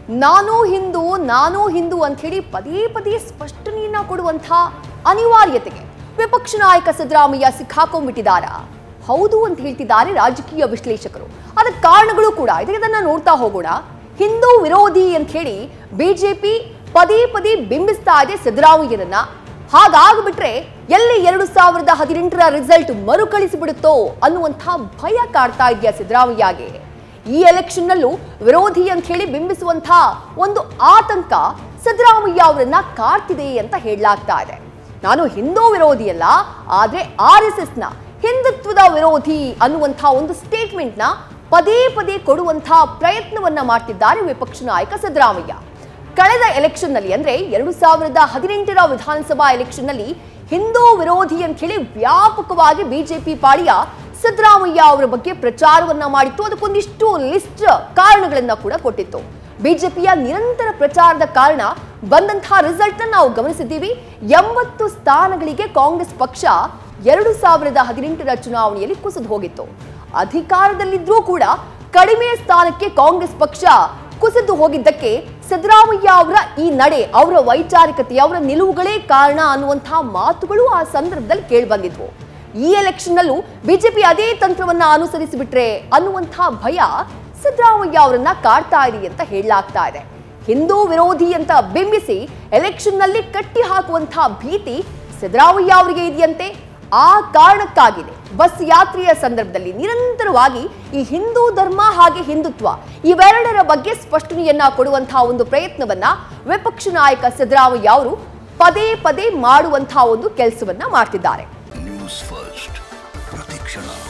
ನಾನು ಹಿಂದೂ ನಾನು ಹಿಂದೂ ಅಂತ ಹೇಳಿ ಪದೇ ಪದೇ ಸ್ಪಷ್ಟನೆಯನ್ನ ಕೊಡುವಂಥ ಅನಿವಾರ್ಯತೆಗೆ ವಿಪಕ್ಷ ನಾಯಕ ಸಿದ್ದರಾಮಯ್ಯ ಸಿಕ್ಕಾಕೊಂಡ್ಬಿಟ್ಟಿದ್ದಾರಾ ಹೌದು ಅಂತ ಹೇಳ್ತಿದ್ದಾರೆ ರಾಜಕೀಯ ವಿಶ್ಲೇಷಕರು ಅದಕ್ಕೆ ಕಾರಣಗಳು ಕೂಡ ಇದಕ್ಕೆ ಇದನ್ನ ನೋಡ್ತಾ ಹೋಗೋಣ ಹಿಂದೂ ವಿರೋಧಿ ಅಂತ ಹೇಳಿ ಬಿಜೆಪಿ ಪದೇ ಪದೇ ಬಿಂಬಿಸ್ತಾ ಇದೆ ಸಿದ್ದರಾಮಯ್ಯನನ್ನ ಹಾಗಾಗ್ಬಿಟ್ರೆ ಎಲ್ಲಿ ಎರಡು ಸಾವಿರದ ಹದಿನೆಂಟರ ರಿಸಲ್ಟ್ ಮರುಕಳಿಸಿಬಿಡುತ್ತೋ ಅನ್ನುವಂಥ ಭಯ ಕಾಡ್ತಾ ಇದೆಯಾ ಸಿದ್ದರಾಮಯ್ಯಗೆ ಈ ಎಲೆಕ್ಷನ್ನಲ್ಲೂ ವಿರೋಧಿ ಅಂತ ಹೇಳಿ ಬಿಂಬಿಸುವಂಥ ಒಂದು ಆತಂಕ ಸಿದ್ದರಾಮಯ್ಯ ಅವರನ್ನ ಕಾಡ್ತಿದೆ ಅಂತ ಹೇಳಲಾಗ್ತಾ ಇದೆ ನಾನು ಹಿಂದೂ ವಿರೋಧಿ ಅಲ್ಲ ಆದ್ರೆ ಆರ್ ಎಸ್ ಎಸ್ ನ ಹಿಂದುತ್ವದ ವಿರೋಧಿ ಅನ್ನುವಂಥ ಒಂದು ಸ್ಟೇಟ್ಮೆಂಟ್ ನ ಪದೇ ಪದೇ ಕೊಡುವಂಥ ಪ್ರಯತ್ನವನ್ನ ಮಾಡ್ತಿದ್ದಾರೆ ವಿಪಕ್ಷ ನಾಯಕ ಸಿದ್ದರಾಮಯ್ಯ ಕಳೆದ ಎಲೆಕ್ಷನ್ ನಲ್ಲಿ ಅಂದ್ರೆ ಎರಡು ಸಾವಿರದ ಹದಿನೆಂಟರ ವಿಧಾನಸಭಾ ಎಲೆಕ್ಷನ್ ನಲ್ಲಿ ಹಿಂದೂ ವಿರೋಧಿ ಅಂತ ಹೇಳಿ ವ್ಯಾಪಕವಾಗಿ ಬಿಜೆಪಿ ಪಾಳಿಯ ಸಿದ್ದರಾಮಯ್ಯ ಅವರ ಬಗ್ಗೆ ಪ್ರಚಾರವನ್ನ ಮಾಡಿತ್ತು ಅದಕ್ಕೊಂದಿಷ್ಟು ಲಿಸ್ಟ್ ಕಾರಣಗಳನ್ನ ಕೂಡ ಕೊಟ್ಟಿತ್ತು ಬಿಜೆಪಿಯ ನಿರಂತರ ಪ್ರಚಾರದ ಕಾರಣ ಬಂದಂತಹ ರಿಸಲ್ಟ್ ನಾವು ಗಮನಿಸಿದ್ದೀವಿ ಎಂಬತ್ತು ಸ್ಥಾನಗಳಿಗೆ ಕಾಂಗ್ರೆಸ್ ಪಕ್ಷ ಎರಡು ಸಾವಿರದ ಹದಿನೆಂಟರ ಚುನಾವಣೆಯಲ್ಲಿ ಕುಸಿದು ಹೋಗಿತ್ತು ಅಧಿಕಾರದಲ್ಲಿದ್ರೂ ಕೂಡ ಕಡಿಮೆ ಸ್ಥಾನಕ್ಕೆ ಕಾಂಗ್ರೆಸ್ ಪಕ್ಷ ಕುಸಿದು ಹೋಗಿದ್ದಕ್ಕೆ ಸಿದ್ದರಾಮಯ್ಯ ಅವರ ಈ ನಡೆ ಅವರ ವೈಚಾರಿಕತೆ ಅವರ ನಿಲುವುಗಳೇ ಕಾರಣ ಅನ್ನುವಂತಹ ಮಾತುಗಳು ಆ ಸಂದರ್ಭದಲ್ಲಿ ಕೇಳಿಬಂದಿದ್ವು ಈ ಎಲೆಕ್ಷನ್ ನಲ್ಲೂ ಬಿಜೆಪಿ ಅದೇ ತಂತ್ರವನ್ನ ಅನುಸರಿಸಿಬಿಟ್ರೆ ಅನ್ನುವಂತಹ ಭಯ ಸಿದ್ದರಾಮಯ್ಯ ಅವರನ್ನ ಕಾಡ್ತಾ ಇದೆ ಅಂತ ಹೇಳಲಾಗ್ತಾ ಇದೆ ಹಿಂದೂ ವಿರೋಧಿ ಅಂತ ಬಿಂಬಿಸಿ ಎಲೆಕ್ಷನ್ ನಲ್ಲಿ ಕಟ್ಟಿ ಹಾಕುವಂತಹ ಭೀತಿ ಸಿದ್ದರಾಮಯ್ಯ ಅವರಿಗೆ ಇದೆಯಂತೆ ಆ ಕಾರಣಕ್ಕಾಗಿದೆ ಬಸ್ ಯಾತ್ರೆಯ ಸಂದರ್ಭದಲ್ಲಿ ನಿರಂತರವಾಗಿ ಈ ಹಿಂದೂ ಧರ್ಮ ಹಾಗೆ ಹಿಂದುತ್ವ ಇವೆರಡರ ಬಗ್ಗೆ ಸ್ಪಷ್ಟನೆಯನ್ನ ಕೊಡುವಂತಹ ಒಂದು ಪ್ರಯತ್ನವನ್ನ ವಿಪಕ್ಷ ನಾಯಕ ಸಿದ್ದರಾಮಯ್ಯ ಅವರು ಪದೇ ಪದೇ ಮಾಡುವಂತಹ ಒಂದು ಕೆಲಸವನ್ನ ಮಾಡ್ತಿದ್ದಾರೆ ನ್ಯೂಸ್ ಫಸ್ಟ್ ಪ್ರತಿಕ್ಷಣ